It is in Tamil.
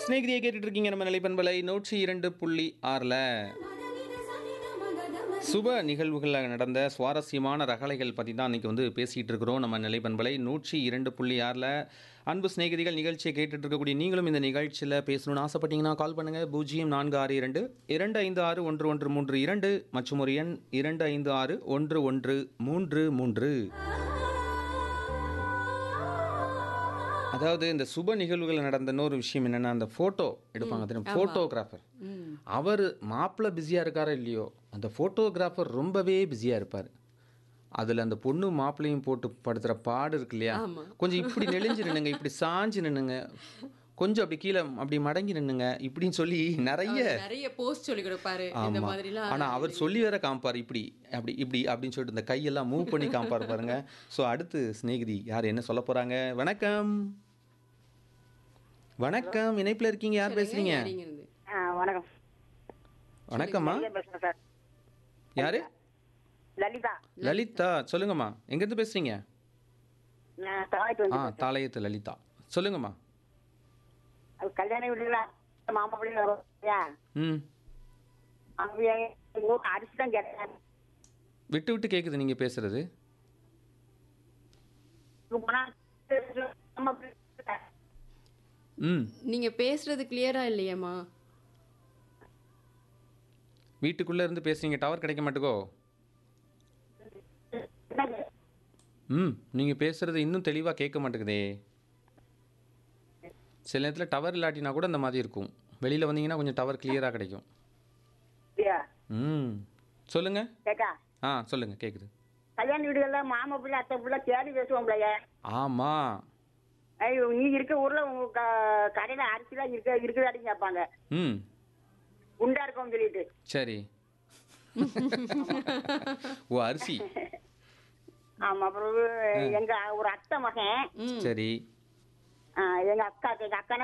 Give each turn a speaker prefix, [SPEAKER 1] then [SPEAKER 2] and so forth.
[SPEAKER 1] ஸ்நேகிதியை கேட்டுட்டு இருக்கீங்க நம்ம நிலைப்பண்பலை நூற்றி இரண்டு புள்ளி ஆறில் சுப நிகழ்வுகளில் நடந்த சுவாரஸ்யமான ரகளைகள் பற்றி தான் இன்றைக்கி வந்து பேசிகிட்டு இருக்கிறோம் நம்ம நிலைப்பண்பலை நூற்றி இரண்டு புள்ளி ஆறில் அன்பு சிநேகிதிகள் நிகழ்ச்சியை கேட்டுட்டு இருக்கக்கூடிய நீங்களும் இந்த நிகழ்ச்சியில் பேசணும்னு ஆசைப்பட்டீங்கன்னா கால் பண்ணுங்கள் பூஜ்ஜியம் நான்கு ஆறு இரண்டு இரண்டு ஐந்து ஆறு ஒன்று ஒன்று மூன்று இரண்டு மற்றும் ஒரு எண் இரண்டு ஐந்து ஆறு ஒன்று ஒன்று மூன்று மூன்று அதாவது இந்த சுப நிகழ்வுகள் நடந்த இன்னொரு விஷயம் என்னன்னா அந்த ஃபோட்டோ எடுப்பாங்க தெரியும் ஃபோட்டோகிராஃபர் அவர் மாப்பிள்ளை பிஸியாக இருக்காரோ இல்லையோ அந்த ஃபோட்டோகிராஃபர் ரொம்பவே பிஸியாக இருப்பார் அதில் அந்த பொண்ணு மாப்பிள்ளையும் போட்டு படுத்துகிற பாடு இருக்கு இல்லையா கொஞ்சம் இப்படி நெளிஞ்சு நின்னுங்க இப்படி சாஞ்சு நின்னுங்க கொஞ்சம் அப்படி கீழே அப்படி மடங்கி நின்னுங்க இப்படின்னு சொல்லி நிறைய
[SPEAKER 2] நிறைய போஸ்ட் சொல்லி கொடுப்பாரு இந்த
[SPEAKER 1] ஆமா
[SPEAKER 2] மாதிரிலாம்
[SPEAKER 1] ஆனா அவர் சொல்லி வேற காமிப்பார் இப்படி அப்படி இப்படி அப்படின்னு சொல்லிட்டு இந்த கையெல்லாம் மூவ் பண்ணி காமிப்பார் பாருங்க ஸோ அடுத்து சிநேகிதி யார் என்ன சொல்ல போறாங்க வணக்கம் வணக்கம் இணைப்புல இருக்கீங்க யார் பேசுறீங்க
[SPEAKER 2] யாரிங்க இருந்து?
[SPEAKER 3] ஆ வணக்கம்
[SPEAKER 1] வணக்கம்மா
[SPEAKER 3] லலிதா பேசுறேன் சார்
[SPEAKER 1] யாரு
[SPEAKER 3] லலிதா
[SPEAKER 1] லலிதா சொல்லுங்கம்மா எங்கேருந்து பேசுறீங்க
[SPEAKER 3] நான் தாய்க்கு
[SPEAKER 1] ஆ
[SPEAKER 3] வந்து
[SPEAKER 1] தாளையத்து லலிதா சொல்லுங்கம்மா
[SPEAKER 3] அது கல்யாண வீடுல மாமா பிள்ளை வரும்
[SPEAKER 1] ம்
[SPEAKER 3] அவங்க எங்க ஊர் அரிசி தான் கேட்டேன்
[SPEAKER 1] விட்டு விட்டு கேட்குது நீங்க பேசுறது
[SPEAKER 3] போனா மாமா பிள்ளை
[SPEAKER 1] ம்
[SPEAKER 2] நீங்க பேசுறது கிளியரா இல்லையேம்மா
[SPEAKER 1] வீட்டுக்குள்ள இருந்து பேசுறீங்க டவர் கிடைக்க மாட்டுக்கோ ம் நீங்கள் பேசுகிறது இன்னும் தெளிவாக கேட்க மாட்டேங்குதே சில நேரத்தில் டவர் இல்லாட்டினா கூட இந்த மாதிரி இருக்கும் வெளியில் வந்தீங்கன்னா கொஞ்சம் டவர் கிளியராக கிடைக்கும்
[SPEAKER 3] இல்லையா?
[SPEAKER 1] ம் சொல்லுங்கள்
[SPEAKER 3] கேக்கா
[SPEAKER 1] ஆ சொல்லுங்கள் கேட்குது
[SPEAKER 3] கல்யாண வீடுகள்ல மாமா பிள்ளை அத்தை பிள்ளை தேடி பேசுவோம்லைய
[SPEAKER 1] ஆமாம்
[SPEAKER 3] ஐயோ நீ இருக்க ஊர்ல உங்க க- கடையில அரிசிலாம் இருக்க இருக்குதாடின்னு கேட்பாங்க
[SPEAKER 1] ம்
[SPEAKER 3] குண்டா இருக்கோம்னு சொல்லிட்டு
[SPEAKER 1] சரி ஓ அரிசி
[SPEAKER 3] ஆமா அப்புறம் எங்க ஒரு அத்தை மகன்
[SPEAKER 1] சரி
[SPEAKER 3] ஆ, எங்க அக்கா எங்க அக்கா